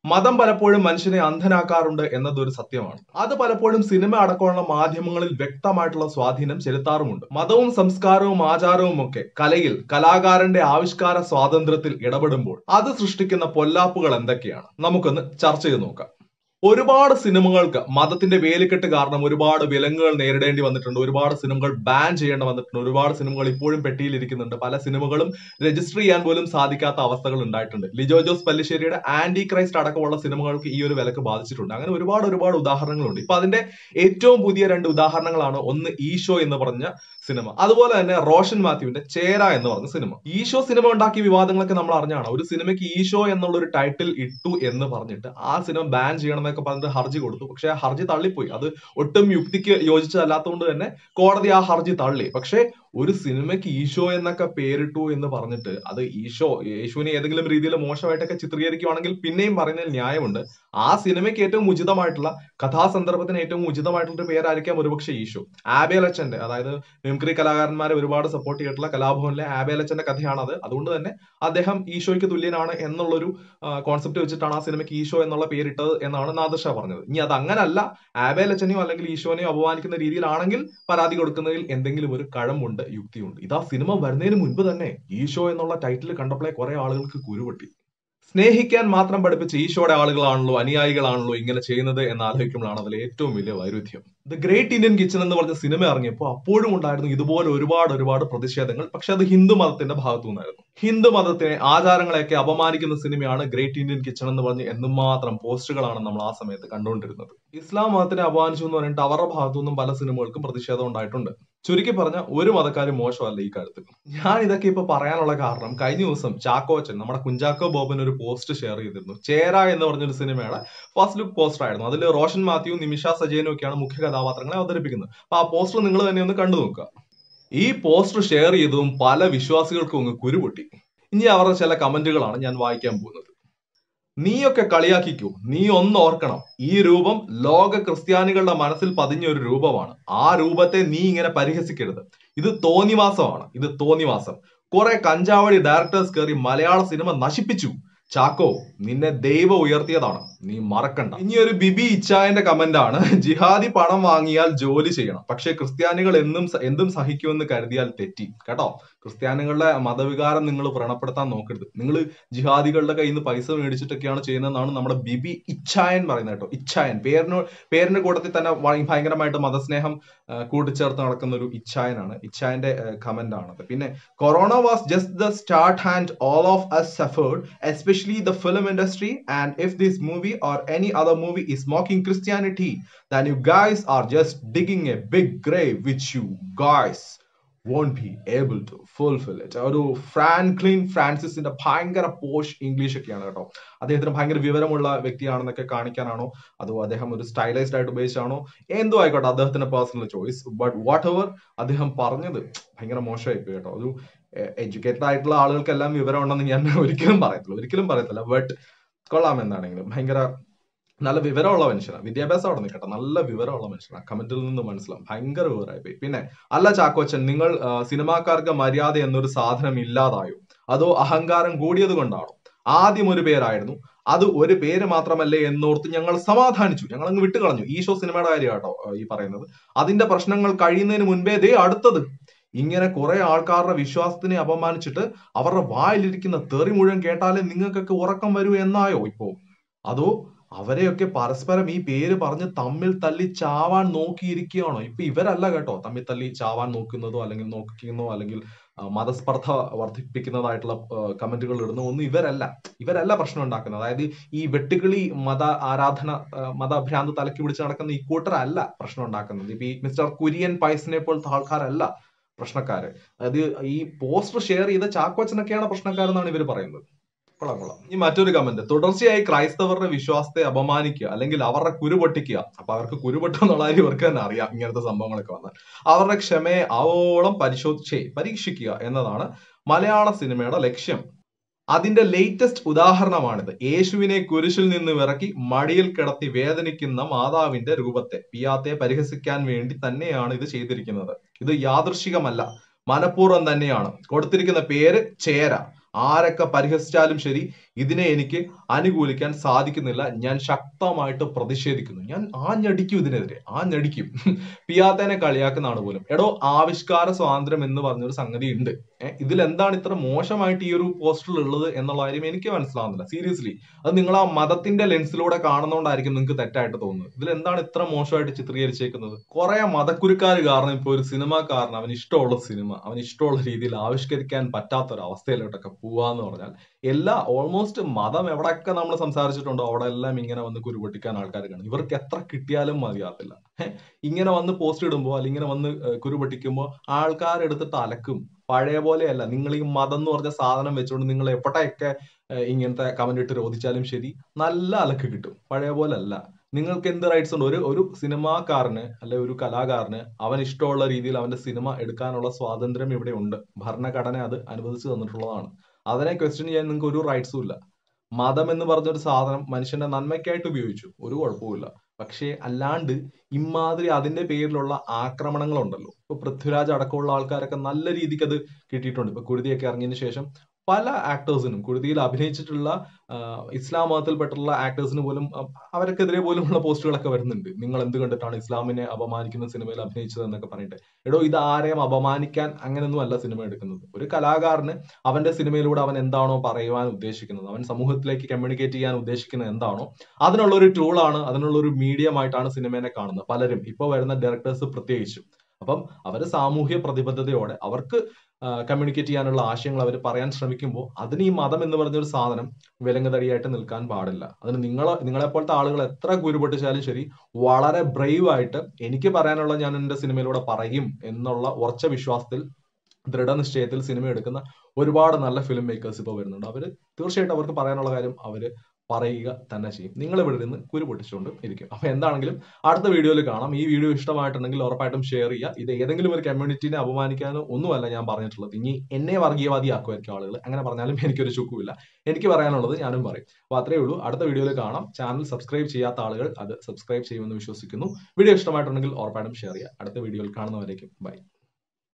മതം പലപ്പോഴും മനുഷ്യനെ അന്ധനാക്കാറുണ്ട് എന്നതൊരു സത്യമാണ് അത് പലപ്പോഴും സിനിമ അടക്കമുള്ള മാധ്യമങ്ങളിൽ വ്യക്തമായിട്ടുള്ള സ്വാധീനം ചെലുത്താറുമുണ്ട് മതവും സംസ്കാരവും ആചാരവും ഒക്കെ കലയിൽ കലാകാരന്റെ ആവിഷ്കാര സ്വാതന്ത്ര്യത്തിൽ ഇടപെടുമ്പോൾ അത് സൃഷ്ടിക്കുന്ന പൊല്ലാപ്പുകൾ എന്തൊക്കെയാണ് നമുക്കൊന്ന് ചർച്ച ചെയ്ത് നോക്കാം ഒരുപാട് സിനിമകൾക്ക് മതത്തിന്റെ വേലിക്കെട്ട് കാരണം ഒരുപാട് വിലങ്ങുകൾ നേരിടേണ്ടി വന്നിട്ടുണ്ട് ഒരുപാട് സിനിമകൾ ബാൻ ചെയ്യേണ്ടി വന്നിട്ടുണ്ട് ഒരുപാട് സിനിമകൾ ഇപ്പോഴും പെട്ടിയിലിരിക്കുന്നുണ്ട് പല സിനിമകളും രജിസ്റ്റർ ചെയ്യാൻ പോലും സാധിക്കാത്ത അവസ്ഥകൾ ഉണ്ടായിട്ടുണ്ട് ലിജോ ജോസ് പല്ലിശ്ശേരിയുടെ ആന്റി ക്രൈസ്റ്റ് അടക്കമുള്ള സിനിമകൾക്ക് ഈ ഒരു വിലക്ക് ബാധിച്ചിട്ടുണ്ട് അങ്ങനെ ഒരുപാട് ഒരുപാട് ഉദാഹരണങ്ങളുണ്ട് ഇപ്പൊ അതിന്റെ ഏറ്റവും പുതിയ രണ്ട് ഉദാഹരണങ്ങളാണ് ഒന്ന് ഈശോ എന്ന് പറഞ്ഞ സിനിമ അതുപോലെ തന്നെ റോഷൻ മാത്യുവിന്റെ ചേര എന്ന് പറഞ്ഞ സിനിമ ഈശോ സിനിമ ഉണ്ടാക്കിയ വിവാദങ്ങളൊക്കെ നമ്മൾ അറിഞ്ഞാണ് ഒരു സിനിമയ്ക്ക് ഈശോ എന്നുള്ള ഒരു ടൈറ്റിൽ ഇട്ടു എന്ന് പറഞ്ഞിട്ട് ആ സിനിമ ബാൻ ചെയ്യണം എന്നൊക്കെ പറഞ്ഞിട്ട് ഹർജി കൊടുത്തു പക്ഷെ ആ ഹർജി തള്ളിപ്പോയി അത് ഒട്ടും യുക്തിക്ക് യോജിച്ചതല്ലാത്തതുകൊണ്ട് തന്നെ കോടതി ആ ഹർജി തള്ളി പക്ഷെ ഒരു സിനിമയ്ക്ക് ഈശോ എന്നൊക്കെ പേരിട്ടു എന്ന് പറഞ്ഞിട്ട് അത് ഈശോ യേശുവിനെ ഏതെങ്കിലും രീതിയിൽ മോശമായിട്ടൊക്കെ ചിത്രീകരിക്കുകയാണെങ്കിൽ പിന്നെയും പറയുന്നതിൽ ന്യായമുണ്ട് ആ സിനിമയ്ക്ക് ഏറ്റവും ഉചിതമായിട്ടുള്ള കഥാസന്ദർഭത്തിന് ഏറ്റവും ഉചിതമായിട്ടുള്ള ഒരു പേരായിരിക്കാം ഒരുപക്ഷെ ഈശോ ആബേലച്ചന്റെ അതായത് മിമിക്രി കലാകാരന്മാരെ ഒരുപാട് സപ്പോർട്ട് ചെയ്തിട്ടുള്ള കലാഭവനിലെ ആബേലച്ചന്റെ കഥയാണത് അതുകൊണ്ട് തന്നെ അദ്ദേഹം ഈശോയ്ക്ക് തുല്യനാണ് എന്നുള്ളൊരു കോൺസെപ്റ്റ് വെച്ചിട്ടാണ് ആ സിനിമയ്ക്ക് ഈശോ എന്നുള്ള പേരിട്ടത് എന്നാണ് നാദർഷ പറഞ്ഞത് ഇനി അത് അങ്ങനല്ല ആബേലച്ചനെയോ അല്ലെങ്കിൽ ഈശോനെയോ അപമാനിക്കുന്ന രീതിയിലാണെങ്കിൽ പരാതി കൊടുക്കുന്നതിൽ എന്തെങ്കിലും ഒരു കഴമ്പുണ്ട് യുക്തിയുണ്ട് ഇതാ സിനിമ വരുന്നതിന് മുൻപ് തന്നെ ഈശോ എന്നുള്ള ടൈറ്റിൽ കണ്ടപ്പോഴേ കുറെ ആളുകൾക്ക് കുരുപൊട്ടി സ്നേഹിക്കാൻ മാത്രം പഠിപ്പിച്ച ഈശോയുടെ ആളുകളാണല്ലോ അനുയായികളാണല്ലോ ഇങ്ങനെ ചെയ്യുന്നത് എന്ന് ആലോചിക്കുമ്പോഴാണ് അതിൽ ഏറ്റവും വലിയ വൈരുദ്ധ്യം ദ ഗ്രേറ്റ് ഇന്ത്യൻ കിച്ചൺ എന്ന് പറഞ്ഞ സിനിമ ഇറങ്ങിയപ്പോൾ അപ്പോഴും ഉണ്ടായിരുന്നു ഇതുപോലെ ഒരുപാട് ഒരുപാട് പ്രതിഷേധങ്ങൾ പക്ഷെ അത് ഹിന്ദു മതത്തിന്റെ ഭാഗത്തു നിന്നായിരുന്നു ഹിന്ദു മതത്തിനെ ആചാരങ്ങളെയൊക്കെ അപമാനിക്കുന്ന സിനിമയാണ് ഗ്രേറ്റ് ഇന്ത്യൻ കിച്ചൺ എന്ന് പറഞ്ഞ് എന്തുമാത്രം പോസ്റ്റുകളാണ് നമ്മൾ ആ സമയത്ത് കണ്ടുകൊണ്ടിരുന്നത് ഇസ്ലാം മതത്തിനെ അപമാനിച്ചു എന്ന് പറഞ്ഞിട്ട് അവരുടെ ഭാഗത്തു നിന്നും പല സിനിമകൾക്കും പ്രതിഷേധം ഉണ്ടായിട്ടുണ്ട് ചുരുക്കി പറഞ്ഞ ഒരു മതക്കാരും മോശമല്ല ഈ കാര്യത്തിൽ ഞാൻ ഇതൊക്കെ ഇപ്പൊ പറയാനുള്ള കാരണം കഴിഞ്ഞ ദിവസം ചാക്കോച്ചൻ നമ്മുടെ കുഞ്ചാക്കോ ബോബൻ ഒരു പോസ്റ്റ് ഷെയർ ചെയ്തിരുന്നു ചേര എന്ന് പറഞ്ഞൊരു സിനിമയുടെ ഫസ്റ്റ് ലുക്ക് പോസ്റ്റർ ആയിരുന്നു അതിൽ റോഷൻ മാത്യു നിമിഷ സജയനും ഒക്കെയാണ് മുഖ്യ കഥാപാത്രങ്ങളെ അവതരിപ്പിക്കുന്നത് അപ്പൊ ആ പോസ്റ്റർ നിങ്ങൾ തന്നെ ഒന്ന് കണ്ടു നോക്കുക ഈ പോസ്റ്റർ ഷെയർ ചെയ്തതും പല വിശ്വാസികൾക്കും അങ്ങ് കുരുപൊട്ടി ഇനി അവരുടെ ചില കമന്റുകളാണ് ഞാൻ വായിക്കാൻ പോകുന്നത് നീയൊക്കെ കളിയാക്കിക്കൂ നീ ഒന്ന് ഓർക്കണം ഈ രൂപം ലോക ക്രിസ്ത്യാനികളുടെ മനസ്സിൽ പതിഞ്ഞ ഒരു രൂപമാണ് ആ രൂപത്തെ നീ ഇങ്ങനെ പരിഹസിക്കരുത് ഇത് തോന്നിവാസമാണ് ഇത് തോന്നിവാസം കുറെ കഞ്ചാവടി ഡയറക്ടേഴ്സ് കയറി മലയാള സിനിമ നശിപ്പിച്ചു ചാക്കോ നിന്നെ ദൈവം ഉയർത്തിയതാണ് നീ മറക്കണ്ട ഇനി ഒരു ബിബി ഇച്ചായന്റെ കമന്റ് ആണ് ജിഹാദി പണം വാങ്ങിയാൽ ജോലി ചെയ്യണം പക്ഷെ ക്രിസ്ത്യാനികൾ എന്നും സ- എന്തും സഹിക്കുമെന്ന് കരുതിയാൽ തെറ്റി കേട്ടോ ക്രിസ്ത്യാനികളുടെ മതവികാരം നിങ്ങൾ വ്രണപ്പെടുത്താൻ നോക്കരുത് നിങ്ങൾ ജിഹാദികളുടെ കയ്യിൽ നിന്ന് പൈസ മേടിച്ചിട്ടൊക്കെയാണ് ചെയ്യുന്നതെന്നാണ് നമ്മുടെ ബിബി ഇച്ചായൻ പറയുന്നത് കേട്ടോ ഇച്ചായൻ പേരിന് പേരിന്റെ കൂട്ടത്തിൽ തന്നെ വ- ഭയങ്കരമായിട്ട് മതസ്നേഹം ആ, കൂട്ടിച്ചേർത്ത് നടക്കുന്ന ഒരു ഇച്ചായനാണ് ഇച്ചായന്റെ കമന്റ് ആണത് പിന്നെ corona was just the start and all of us suffered especially the film industry and if this movie or any other movie is mocking christianity then you guys are just digging a big grave which you guys won't be able to fulfill it ഒരു ഫ്രാൻക്ലിൻ ഫ്രാൻസിസിന്റെ ഭയങ്കര posh English ഒക്കെയാണ് കേട്ടോ അദ്ദേഹത്തിന് ഭയങ്കര വിവരമുള്ള വ്യക്തിയാണെന്നൊക്കെ കാണിക്കാനാണോ അതോ അദ്ദേഹം ഒരു സ്റ്റൈലൈസ്ഡ് ആയിട്ട് ഉപയോഗിച്ചാണോ എന്തോ ആയിക്കോട്ടെ അദ്ദേഹത്തിന്റെ personal choice but whatever അദ്ദേഹം പറഞ്ഞത് ഭയങ്കര മോശമായി പോയി കേട്ടോ ഒരു എഡ്യൂക്കേറ്റഡ് ആയിട്ടുള്ള ആളുകൾക്കെല്ലാം വിവരം ഉണ്ടെന്ന് ഞാൻ ഒരിക്കലും പറയത്തില്ല ഒരിക്കലും പറയത്തില്ല ബട്ട് കൊള്ളാം എന്താണെങ്കിലും ഭയങ്കര നല്ല വിവരമുള്ള മനുഷ്യനാണ് വിദ്യാഭ്യാസം അവിടെ നിൽക്കട്ടെ നല്ല വിവരമുള്ള മനുഷ്യനാണ് കമന്റിൽ നിന്ന് മനസ്സിലാവും ഭയങ്കര വിവരമായി പോയി പിന്നെ അല്ല ചാക്കോച്ചൻ നിങ്ങൾ ആ, സിനിമാക്കാർക്ക് മര്യാദ എന്നൊരു സാധനം ഇല്ലാതായോ അതോ അഹങ്കാരം കൂടിയത് കൊണ്ടാണോ ആദ്യം ഒരു പേരായിരുന്നു അത് ഒരു പേര് മാത്രമല്ലേ എന്നോർത്ത് ഞങ്ങൾ സമാധാനിച്ചു ഞങ്ങൾ അങ്ങ് വിട്ടുകളഞ്ഞു ഈ ഷോ സിനിമയുടെ കാര്യം കേട്ടോ ആ, ഈ പറയുന്നത് അതിന്റെ പ്രശ്നങ്ങൾ കഴിയുന്നതിന് മുൻപേ ദേ അടുത്തത് ഇങ്ങനെ കുറെ ആൾക്കാരുടെ വിശ്വാസത്തിനെ അപമാനിച്ചിട്ട് അവരുടെ വായിലിരിക്കുന്ന തെറി മുഴുവൻ കേട്ടാലേ നിങ്ങൾക്കൊക്കെ ഉറക്കം വരൂ എന്നായോ ഇപ്പോ അതോ അവരെയൊക്കെ പരസ്പരം ഈ പേര് പറഞ്ഞ് തമ്മിൽ തല്ലി ചാവാൻ നോക്കിയിരിക്കുകയാണോ ഇപ്പൊ ഇവരല്ല കേട്ടോ തമ്മിൽ തല്ലി ചാവാൻ നോക്കുന്നതോ അല്ലെങ്കിൽ നോക്കുന്നതോ അല്ലെങ്കിൽ ആ, മതസ്പർദ്ധ വർദ്ധിപ്പിക്കുന്നതായിട്ടുള്ള കമന്റുകൾ ഇടുന്ന ഒന്നും ഇവരല്ല ഇവരല്ല പ്രശ്നം ഉണ്ടാക്കുന്നത് അതായത് ഈ വെട്ടുകിളി മത ആരാധന ആ, മതഭ്രാന്ത് തലക്കി പിടിച്ച് നടക്കുന്ന ഈ കൂട്ടരല്ല പ്രശ്നം ഉണ്ടാക്കുന്നത് ഇപ്പൊ ഈ മിസ്റ്റർ കുര്യൻ പൈസിനെ പോലത്തെ ആൾക്കാരല്ല പ്രശ്നക്കാര് അതായത് ഈ പോസ്റ്റർ ഷെയർ ചെയ്ത ചാക്കോച്ചനൊക്കെയാണ് പ്രശ്നക്കാരെന്നാണ് ഇവർ പറയുന്നത് കൊള്ളാം കൊള്ളാം ഈ മറ്റൊരു കമന്റ് തുടർച്ചയായി ക്രൈസ്തവരുടെ വിശ്വാസത്തെ അപമാനിക്കുക അല്ലെങ്കിൽ അവരുടെ കുരു പൊട്ടിക്കുക അപ്പൊ അവർക്ക് കുരു പൊട്ടുക എന്നുള്ള കാര്യം ഇവർക്ക് തന്നെ അറിയാം ഇങ്ങനത്തെ സംഭവങ്ങളൊക്കെ വന്നാൽ അവരുടെ ക്ഷമയെ ആവോളം പരിശോധിച്ചേ പരീക്ഷിക്കുക എന്നതാണ് മലയാള സിനിമയുടെ ലക്ഷ്യം അതിന്റെ ലേറ്റസ്റ്റ് ഉദാഹരണമാണിത് യേശുവിനെ കുരിശിൽ നിന്ന് വിറക്കി മടിയിൽ കിടത്തി വേദനിക്കുന്ന മാതാവിന്റെ രൂപത്തെ പിയാത്തെ പരിഹസിക്കാൻ വേണ്ടി തന്നെയാണ് ഇത് ചെയ്തിരിക്കുന്നത് ഇത് യാദൃശികമല്ല മനഃപൂർവ്വം തന്നെയാണ് കൊടുത്തിരിക്കുന്ന പേര് ചേര ആരൊക്കെ പരിഹസിച്ചാലും ശരി ഇതിനെ എനിക്ക് അനുകൂലിക്കാൻ സാധിക്കുന്നില്ല ഞാൻ ശക്തമായിട്ട് പ്രതിഷേധിക്കുന്നു ഞാൻ ആഞ്ഞടിക്കും ഇതിനെതിരെ ആഞ്ഞടിക്കും പിയാത്തേനെ കളിയാക്കുന്നതാണ് പോലും എടോ ആവിഷ്കാര സ്വാതന്ത്ര്യം എന്ന് പറഞ്ഞൊരു സംഗതി ഉണ്ട് ഏഹ് ഇതിൽ എന്താണ് ഇത്ര മോശമായിട്ട് ഈ ഒരു പോസ്റ്ററിൽ ഉള്ളത് എന്നുള്ള കാര്യം എനിക്ക് മനസ്സിലാവുന്നില്ല സീരിയസ്ലി അത് നിങ്ങൾ ആ മതത്തിന്റെ ലെൻസിലൂടെ കാണുന്നതുകൊണ്ടായിരിക്കും നിങ്ങൾക്ക് തെറ്റായിട്ട് തോന്നുന്നത് ഇതിൽ എന്താണ് ഇത്ര മോശമായിട്ട് ചിത്രീകരിച്ചേക്കുന്നത് കുറെ മതക്കുരുക്കാർ കാരണം ഇപ്പൊ ഒരു സിനിമാക്കാരൻ അവന് ഇഷ്ടമുള്ള സിനിമ അവന് ഇഷ്ടമുള്ള രീതിയിൽ ആവിഷ്കരിക്കാൻ പറ്റാത്ത ഒരു അവസ്ഥയിലോട്ടൊക്കെ പോവാന്ന് പറഞ്ഞാൽ എല്ലാ ഓൾമോസ്റ്റ് മതം എവിടെയൊക്കെ നമ്മൾ സംസാരിച്ചിട്ടുണ്ടോ അവിടെ എല്ലാം ഇങ്ങനെ വന്ന് കുരുപൊട്ടിക്കാൻ ആൾക്കാർ കാണും ഇവർക്ക് എത്ര കിട്ടിയാലും മതിയാകത്തില്ല ഹെ, ഇങ്ങനെ വന്ന് പോസ്റ്റ് ഇടുമ്പോൾ അല്ലെങ്കിൽ ഇങ്ങനെ വന്ന് ഏഹ്, കുരുപൊട്ടിക്കുമ്പോൾ ആൾക്കാരെടുത്തിട്ട് അലക്കും പഴയ പോലെയല്ല നിങ്ങൾ ഈ മതം എന്ന് പറഞ്ഞ സാധനം വെച്ചുകൊണ്ട് നിങ്ങൾ എവിടെയൊക്കെ ഏഹ്, ഇങ്ങനത്തെ കമന്റ് ഇട്ട് രോധിച്ചാലും ശരി നല്ല അലക്ക് കിട്ടും പഴയ പോലെ അല്ല നിങ്ങൾക്ക് എന്ത് റൈറ്റ്സ് ഉണ്ട് ഒരു ഒരു സിനിമാക്കാരന് അല്ലെ ഒരു കലാകാരന് അവൻ ഇഷ്ടമുള്ള രീതിയിൽ അവന്റെ സിനിമ എടുക്കാനുള്ള സ്വാതന്ത്ര്യം ഇവിടെ ഉണ്ട് ഭരണഘടന അത് അനുവദിച്ചു തന്നിട്ടുള്ളതാണ് അതിനെ ക്വസ്റ്റ്യൻ ചെയ്യാൻ നിങ്ങൾക്ക് ഒരു റൈറ്റ്സും ഇല്ല മതം എന്ന് പറഞ്ഞൊരു സാധനം മനുഷ്യന്റെ നന്മയ്ക്കായിട്ട് ഉപയോഗിച്ചു ഒരു കുഴപ്പമില്ല പക്ഷേ അല്ലാണ്ട് ഇമാതിരി അതിന്റെ പേരിലുള്ള ആക്രമണങ്ങളുണ്ടല്ലോ ഇപ്പൊ പൃഥ്വിരാജ് അടക്കമുള്ള ആൾക്കാരൊക്കെ നല്ല രീതിക്ക് അത് കിട്ടിയിട്ടുണ്ട് ഇപ്പൊ കുരുതിയൊക്കെ ഇറങ്ങിയതിനു ശേഷം പല ആക്ടേഴ്സിനും കുരുതിയിൽ അഭിനയിച്ചിട്ടുള്ള ആ, ഇസ്ലാം മതത്തിൽപ്പെട്ടുള്ള ആക്ടേഴ്സിന് പോലും അ, അവർക്കെതിരെ പോലുമുള്ള പോസ്റ്റുകളൊക്കെ വരുന്നുണ്ട് നിങ്ങൾ എന്ത് കണ്ടിട്ടാണ് ഇസ്ലാമിനെ അപമാനിക്കുന്ന സിനിമയിൽ അഭിനയിച്ചത് എന്നൊക്കെ പറഞ്ഞിട്ട് എടോ ഇത് ആരെയും അപമാനിക്കാൻ അങ്ങനെയൊന്നും അല്ല സിനിമ എടുക്കുന്നത് ഒരു കലാകാരന് അവന്റെ സിനിമയിലൂടെ അവൻ എന്താണോ പറയുവാൻ ഉദ്ദേശിക്കുന്നത് അവൻ സമൂഹത്തിലേക്ക് കമ്മ്യൂണിക്കേറ്റ് ചെയ്യാൻ ഉദ്ദേശിക്കുന്നത് എന്താണോ അതിനുള്ള ഒരു ടൂളാണ് അതിനുള്ള ഒരു മീഡിയം ആയിട്ടാണ് സിനിമേനെ കാണുന്നത് പലരും ഇപ്പൊ വരുന്ന ഡയറക്ടേഴ്സ് പ്രത്യേകിച്ചും അപ്പം അവര് സാമൂഹ്യ പ്രതിബദ്ധതയോടെ അവർക്ക് കമ്മ്യൂണിക്കേറ്റ് ചെയ്യാനുള്ള ആശയങ്ങൾ അവർ പറയാൻ ശ്രമിക്കുമ്പോൾ അതിന് ഈ മതം എന്ന് പറഞ്ഞ ഒരു സാധനം വിലങ്ങുതടിയായിട്ട് നിൽക്കാൻ പാടില്ല അതിന് നിങ്ങൾ നിങ്ങളെപ്പോലത്തെ ആളുകൾ എത്ര കുരുപൊട്ടിച്ചാലും ശരി വളരെ ബ്രേവ് ആയിട്ട് എനിക്ക് പറയാനുള്ള ഞാൻ എന്റെ സിനിമയിലൂടെ പറയും എന്നുള്ള ഉറച്ച വിശ്വാസത്തിൽ ദൃഢനിശ്ചയത്തിൽ സിനിമ എടുക്കുന്ന ഒരുപാട് നല്ല ഫിലിം മേക്കേഴ്സ് ഇപ്പോൾ വരുന്നുണ്ട് അവര് തീർച്ചയായിട്ടും അവർക്ക് പറയാനുള്ള കാര്യം അവര് പറയുക തന്നെ ചെയ്യും നിങ്ങൾ ഇവിടെ നിന്ന് കുരു പൊട്ടിച്ചുകൊണ്ട് ഇരിക്കും അപ്പൊ എന്താണെങ്കിലും അടുത്ത വീഡിയോയിൽ കാണാം ഈ വീഡിയോ ഇഷ്ടമായിട്ടുണ്ടെങ്കിൽ ഉറപ്പായിട്ടും ഷെയർ ചെയ്യുക ഇത് ഏതെങ്കിലും ഒരു കമ്മ്യൂണിറ്റിനെ അപമാനിക്കാനോ ഒന്നുമല്ല ഞാൻ പറഞ്ഞിട്ടുള്ളത് ഇനി എന്നെ വർഗീയവാദിയാക്കുമായിരിക്കും ആളുകൾ അങ്ങനെ പറഞ്ഞാലും എനിക്കൊരു ചുക്കുമില്ല എനിക്ക് പറയാനുള്ളത് ഞാനും പറയും അപ്പൊ അത്രേ ഉള്ളൂ അടുത്ത വീഡിയോയിൽ കാണാം ചാനൽ സബ്സ്ക്രൈബ് ചെയ്യാത്ത ആളുകൾ അത് സബ്സ്ക്രൈബ് ചെയ്യുമെന്ന് വിശ്വസിക്കുന്നു വീഡിയോ ഇഷ്ടമായിട്ടുണ്ടെങ്കിൽ ഉറപ്പായിട്ടും ഷെയർ ചെയ്യുക അടുത്ത വീഡിയോയിൽ കാണുന്നവരേക്കും ബൈ